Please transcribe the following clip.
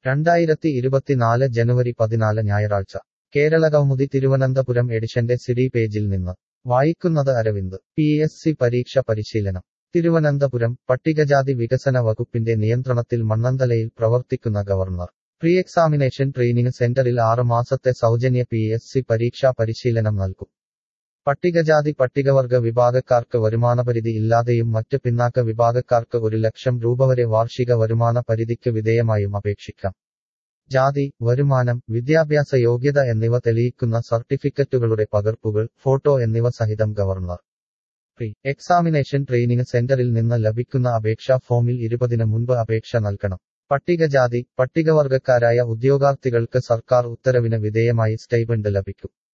രണ്ടായിരത്തി ഇരുപത്തിനാല് ജനുവരി പതിനാല് ഞായറാഴ്ച കേരളകൗമുദി തിരുവനന്തപുരം എഡിഷന്റെ സിഡി പേജിൽ നിന്ന് വായിക്കുന്നത് അരവിന്ദ് പി എസ് സി പരീക്ഷ പരിശീലനം തിരുവനന്തപുരം പട്ടികജാതി വികസന വകുപ്പിന്റെ നിയന്ത്രണത്തിൽ മണ്ണന്തലയിൽ പ്രവർത്തിക്കുന്ന ഗവർണർ പ്രീ എക്സാമിനേഷൻ ട്രെയിനിങ് സെന്ററിൽ ആറ് മാസത്തെ സൗജന്യ പി എസ് സി പരീക്ഷാ പരിശീലനം നൽകും പട്ടികജാതി പട്ടികവർഗ വിഭാഗക്കാർക്ക് വരുമാനപരിധി ഇല്ലാതെയും മറ്റ് പിന്നാക്ക വിഭാഗക്കാർക്ക് ഒരു ലക്ഷം രൂപ വരെ വാർഷിക വരുമാന പരിധിക്ക് വിധേയമായും അപേക്ഷിക്കാം ജാതി വരുമാനം വിദ്യാഭ്യാസ യോഗ്യത എന്നിവ തെളിയിക്കുന്ന സർട്ടിഫിക്കറ്റുകളുടെ പകർപ്പുകൾ ഫോട്ടോ എന്നിവ സഹിതം ഗവർണർ പ്രീ എക്സാമിനേഷൻ ട്രെയിനിങ് സെന്ററിൽ നിന്ന് ലഭിക്കുന്ന അപേക്ഷാ ഫോമിൽ ഇരുപതിന് മുൻപ് അപേക്ഷ നൽകണം പട്ടികജാതി പട്ടികവർഗക്കാരായ ഉദ്യോഗാർത്ഥികൾക്ക് സർക്കാർ ഉത്തരവിന് വിധേയമായി സ്റ്റൈപൻഡ് ലഭിക്കും